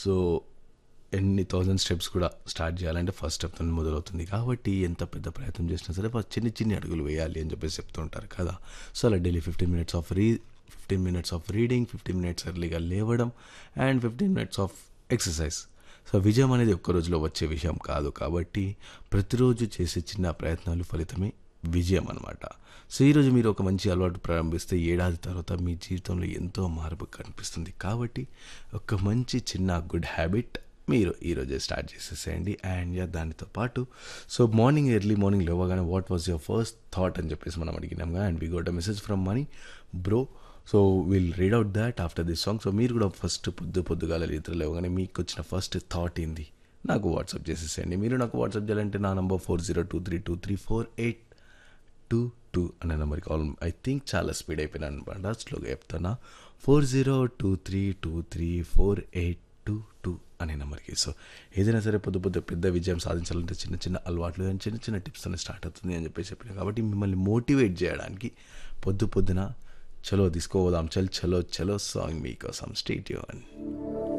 so ఎన్ని thousand steps కూడా start చేయాలంటే ఫస్ట్ స్టెప్తో మొదలవుతుంది కాబట్టి ఎంత పెద్ద ప్రయత్నం చేసినా సరే ఫస్ట్ చిన్ని చిన్ని అడుగులు వేయాలి అని చెప్పేసి చెప్తూ ఉంటారు కదా సో అలా daily fifteen minutes of re fifteen minutes of reading fifteen minutes ఎర్లీగా లేవడం and fifteen minutes of exercise so విజయం అనేది ఒక్క రోజులో వచ్చే విషయం కాదు కాబట్టి ప్రతిరోజు చేసే చిన్న ప్రయత్నాలు ఫలితమే విజయం అనమాట సో ఈరోజు మీరు ఒక మంచి అలవాటు ప్రారంభిస్తే ఏడాది తర్వాత మీ జీవితంలో ఎంతో మార్పు కనిపిస్తుంది కాబట్టి ఒక మంచి చిన్న గుడ్ హ్యాబిట్ మీరు ఈరోజే స్టార్ట్ చేసేసేయండి అండ్ యా దానితో పాటు సో మార్నింగ్ ఎర్లీ మార్నింగ్ లేవగానే what was your first thought అని చెప్పేసి మనం అడిగినాంగా and we got a message from Mani bro so will read out that after this song so మీరు కూడా ఫస్ట్ పొద్దు పొద్దుగాల ఇతర లేవగానే మీకు వచ్చిన ఫస్ట్ థాట్ ఏంది నాకు వాట్సాప్ చేసేసేయండి మీరు నాకు వాట్సాప్ చేయాలంటే నా number four zero two three two three four eight two two అనే నెంబర్కి కాల్ ఐ థింక్ చాలా స్పీడ్ అయిపోయినాను అనమాట స్లోగా చెప్తానా four zero two three two three four eight two two అనే నెంబర్కి సో ఏదైనా సరే పొద్దు పొద్దు పెద్ద విజయం సాధించాలంటే చిన్న చిన్న అలవాట్లు and చిన్న చిన్న టిప్స్తోనే స్టార్ట్ అవుతుంది అని చెప్పేసి చెప్పిన కాబట్టి మిమ్మల్ని మోటివేట్ చేయడానికి పొద్దు పొద్దున చలో తీసుకోపోదాం చల్ చలో చలో సాంగ్ మీకోసం స్టేట్ యూ అని